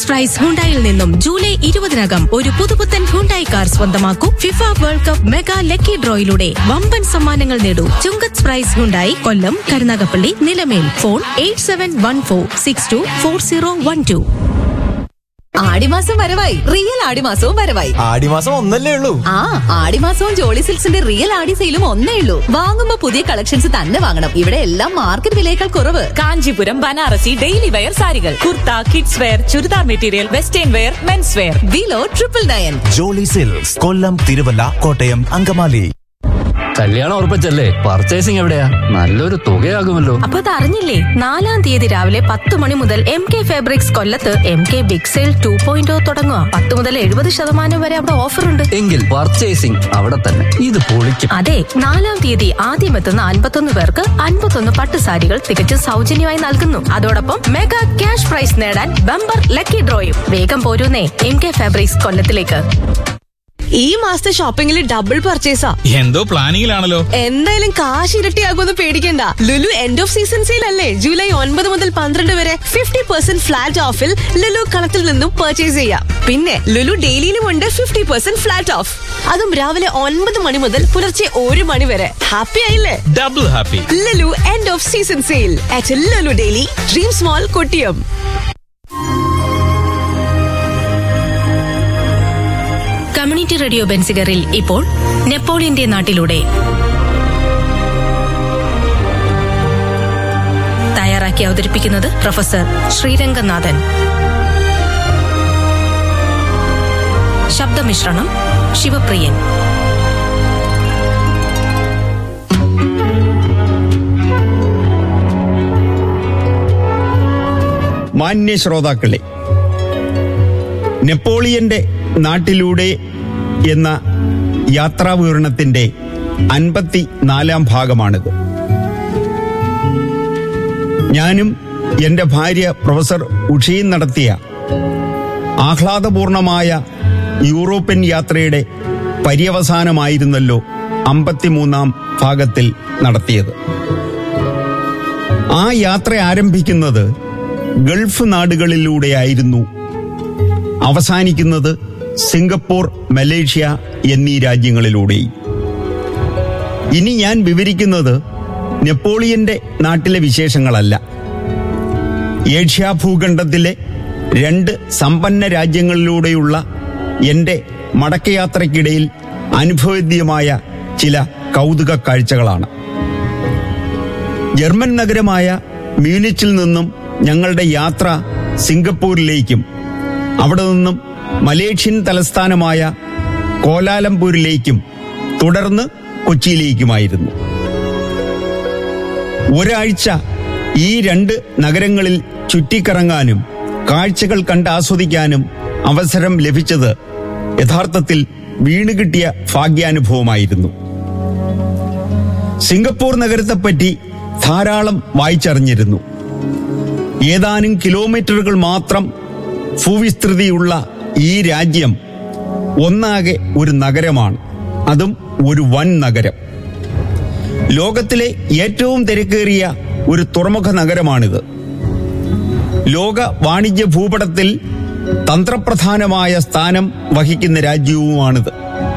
ചുങ്കത്ത് price ഹുണ്ടായിൽ നിന്നും July ഇരുപതിനകം ഒരു പുതുപുത്തൻ ഹുണ്ടായി കാർ സ്വന്തമാക്കൂ FIFA world cup mega lucky ഡ്രോയിലൂടെ വമ്പൻ സമ്മാനങ്ങൾ നേടൂ Chungath prize Hyundai Kollam Karunagappally Nilamel phone eight seven one four six two four zero one two ആടിമാസം വരവായി റിയൽ ആടിമാസവും വരവായി ആടിമാസം ഒന്നല്ലേ ഉള്ളൂ ആ ആടിമാസവും ജോളി സിൽക്സിന്റെ റിയൽ ആടി സെയിലും ഒന്നേ ഉള്ളൂ വാങ്ങുമ്പോ പുതിയ കളക്ഷൻസ് തന്നെ വാങ്ങണം ഇവിടെ എല്ലാം മാർക്കറ്റ് വിലയേക്കാൾ കുറവ് കാഞ്ചീപുരം ബനാറസി ഡെയിലി വെയർ സാരികൾ kurta kids wear churidar material western wear men's wear below triple nine jolly silks Kollam Thiruvalla Kottayam Angamaly കല്യാണം ഉറപ്പിച്ചല്ലേ പർച്ചേസിംഗ് എവിടെയാ നല്ലൊരു തുകയാകുമല്ലോ അപ്പൊ അതറിഞ്ഞില്ലേ നാലാം തീയതി രാവിലെ പത്ത് മണി മുതൽ എം കെ ഫാബ്രിക്സ് കൊല്ലത്ത് M K big sale two point തുടങ്ങുക പത്ത് മുതൽ എഴുപത് ശതമാനം വരെ അവിടെ ഓഫർ ഉണ്ട് എങ്കിൽ പർച്ചേസിംഗ് അവിടെ തന്നെ ഇത് പൊളിക്കും അതെ നാലാം തീയതി ആദ്യം എത്തുന്ന അൻപത്തൊന്ന് പേർക്ക് അൻപത്തൊന്ന് പട്ടുസാരികൾ തികച്ചും സൗജന്യമായി നൽകുന്നു അതോടൊപ്പം മെഗാ ക്യാഷ് പ്രൈസ് നേടാൻ ബമ്പർ ലക്കി ഡ്രോയും വേഗം പോരൂന്നേ എം കെ ഫാബ്രിക്സ് കൊല്ലത്തിലേക്ക് ഈ മാസത്തെ ഷോപ്പിംഗിൽ ഡബിൾ പർച്ചേസാ എന്തോ പ്ലാനിങ്ങിലാണല്ലോ എന്തായാലും കാശ് ഇരട്ടിയാകുമെന്ന് പേടിക്കണ്ട Lulu end of season sale അല്ലേ ജൂലൈ ഒൻപത് മുതൽ പന്ത്രണ്ട് വരെ ഫിഫ്റ്റി പെർസെന്റ് ഫ്ലാറ്റ് ഓഫിൽ ലുലു കളത്തിൽ നിന്നും പർച്ചേസ് ചെയ്യാം പിന്നെ ലുലു ഡെയിലിയിലും ഉണ്ട് ഫിഫ്റ്റി പെർസെന്റ് ഫ്ലാറ്റ് ഓഫ് അതും രാവിലെ ഒൻപത് മണി മുതൽ പുലർച്ചെ ഒരു മണി വരെ ഹാപ്പി ആയില്ലേ double happy Lulu end of season sale at Lulu daily dream small Kottiyam community radio ബെൻസിഗറിൽ ഇപ്പോൾ നെപ്പോളിയന്റെ നാട്ടിലൂടെ തയ്യാറാക്കി അവതരിപ്പിക്കുന്നത് പ്രൊഫസർ ശ്രീരംഗനാഥൻ ശബ്ദമിശ്രണം ശിവപ്രിയൻ മാന്യ ശ്രോതാക്കളെ നെപ്പോളിയന്റെ നാട്ടിലൂടെ എന്ന യാത്രാവിവരണത്തിന്റെ അൻപത്തി നാലാം ഭാഗമാണിത് ഞാനും എന്റെ ഭാര്യ പ്രൊഫസർ ഉഷയും നടത്തിയ ആഹ്ലാദപൂർണമായ യൂറോപ്യൻ യാത്രയുടെ പര്യവസാനമായിരുന്നല്ലോ അമ്പത്തിമൂന്നാം ഭാഗത്തിൽ നടത്തിയത് ആ യാത്ര ആരംഭിക്കുന്നത് ഗൾഫ് നാടുകളിലൂടെയായിരുന്നു അവസാനിക്കുന്നത് സിംഗപ്പൂർ മലേഷ്യ എന്നീ രാജ്യങ്ങളിലൂടെയും ഇനി ഞാൻ വിവരിക്കുന്നത് നെപ്പോളിയന്റെ നാട്ടിലെ വിശേഷങ്ങളല്ല ഏഷ്യാ ഭൂഖണ്ഡത്തിലെ രണ്ട് സമ്പന്ന രാജ്യങ്ങളിലൂടെയുള്ള എന്റെ മടക്കയാത്രയ്ക്കിടയിൽ അനുഭവവേദ്യമായ ചില കൗതുക കാഴ്ചകളാണ് ജർമ്മൻ നഗരമായ മ്യൂനിച്ചിൽ നിന്നും ഞങ്ങളുടെ യാത്ര സിംഗപ്പൂരിലേക്കും അവിടെ നിന്നും മലേഷ്യൻ തലസ്ഥാനമായ കോലാലംപൂരിലേക്കും തുടർന്ന് കൊച്ചിയിലേക്കുമായിരുന്നു ഒരാഴ്ച ഈ രണ്ട് നഗരങ്ങളിൽ ചുറ്റിക്കറങ്ങാനും കാഴ്ചകൾ കണ്ട് ആസ്വദിക്കാനും അവസരം ലഭിച്ചത് യഥാർത്ഥത്തിൽ വീണുകിട്ടിയ ഭാഗ്യാനുഭവമായിരുന്നു സിംഗപ്പൂർ നഗരത്തെപ്പറ്റി ധാരാളം വായിച്ചറിഞ്ഞിരുന്നു ഏതാനും കിലോമീറ്ററുകൾ മാത്രം ഭൂവിസ്തൃതിയുള്ള ഈ രാജ്യം ഒന്നാകെ ഒരു നഗരമാണ് അതും ഒരു വൻ നഗരം ലോകത്തിലെ ഏറ്റവും തിരക്കേറിയ ഒരു തുറമുഖ നഗരമാണിത് ലോക വാണിജ്യ ഭൂപടത്തിൽ തന്ത്രപ്രധാനമായ സ്ഥാനം വഹിക്കുന്ന രാജ്യവുമാണിത്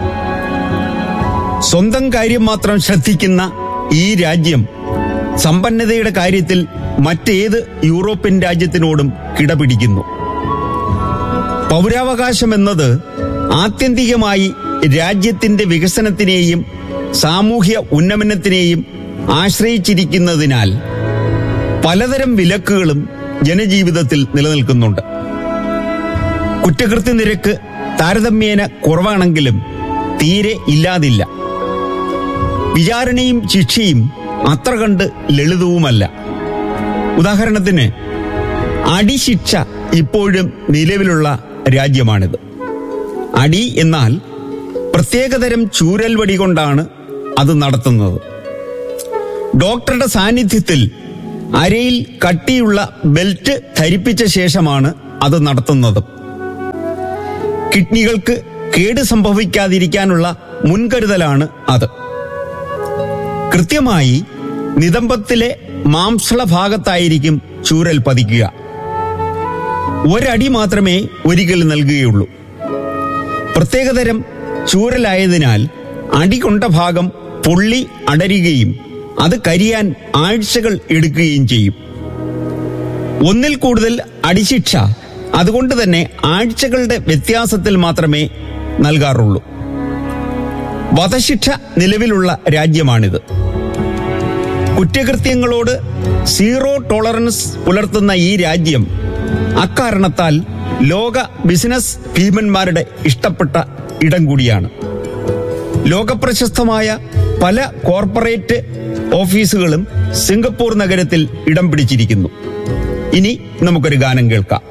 സ്വന്തം കാര്യം മാത്രം ശ്രദ്ധിക്കുന്ന ഈ രാജ്യം സമ്പന്നതയുടെ കാര്യത്തിൽ മറ്റേത് യൂറോപ്യൻ രാജ്യത്തിനോടും കിടപിടിക്കുന്നു പൗരാവകാശം എന്നത് ആത്യന്തികമായി രാജ്യത്തിന്റെ വികസനത്തിനെയും സാമൂഹ്യ ഉന്നമനത്തിനെയും ആശ്രയിച്ചിരിക്കുന്നതിനാൽ പലതരം വിലക്കുകളും ജനജീവിതത്തിൽ നിലനിൽക്കുന്നുണ്ട് കുറ്റകൃത്യ നിരക്ക് താരതമ്യേന കുറവാണെങ്കിലും തീരെ ഇല്ലാതില്ല വിചാരണയും ശിക്ഷയും അത്ര കണ്ട് ലളിതവുമല്ല ഉദാഹരണത്തിന് അടിശിക്ഷ ഇപ്പോഴും നിലവിലുള്ള രാജ്യമാണിത് അടി എന്നാൽ പ്രത്യേകതരം ചൂരൽ വടി കൊണ്ടാണ് അത് നടത്തുന്നത് ഡോക്ടറുടെ സാന്നിധ്യത്തിൽ അരയിൽ കട്ടിയുള്ള ബെൽറ്റ് ധരിപ്പിച്ച ശേഷമാണ് അത് നടത്തുന്നത് കിഡ്നികൾക്ക് കേട് സംഭവിക്കാതിരിക്കാനുള്ള മുൻകരുതലാണ് അത് കൃത്യമായി നിതംബത്തിലെ മാംസള ഭാഗത്തായിരിക്കും ചൂരൽ പതിക്കുക ഒരടി മാത്രമേ ഒരിക്കൽ നൽകുകയുള്ളൂ പ്രത്യേകതരം ചൂരലായതിനാൽ അടി കൊണ്ട ഭാഗം പൊള്ളി അടരുകയും അത് കരിയാൻ ആഴ്ചകൾ എടുക്കുകയും ചെയ്യും ഒന്നിൽ കൂടുതൽ അടിശിക്ഷ അതുകൊണ്ട് തന്നെ ആഴ്ചകളുടെ വ്യത്യാസത്തിൽ മാത്രമേ നൽകാറുള്ളൂ വധശിക്ഷ നിലവിലുള്ള രാജ്യമാണിത് കുറ്റകൃത്യങ്ങളോട് സീറോ ടോളറൻസ് പുലർത്തുന്ന ഈ രാജ്യം അക്കാരണത്താൽ ലോക ബിസിനസ് ഭീമന്മാരുടെ ഇഷ്ടപ്പെട്ട ഇടം കൂടിയാണ് ലോകപ്രശസ്തമായ പല കോർപ്പറേറ്റ് ഓഫീസുകളും സിംഗപ്പൂർ നഗരത്തിൽ ഇടം പിടിച്ചിരിക്കുന്നു ഇനി നമുക്കൊരു ഗാനം കേൾക്കാം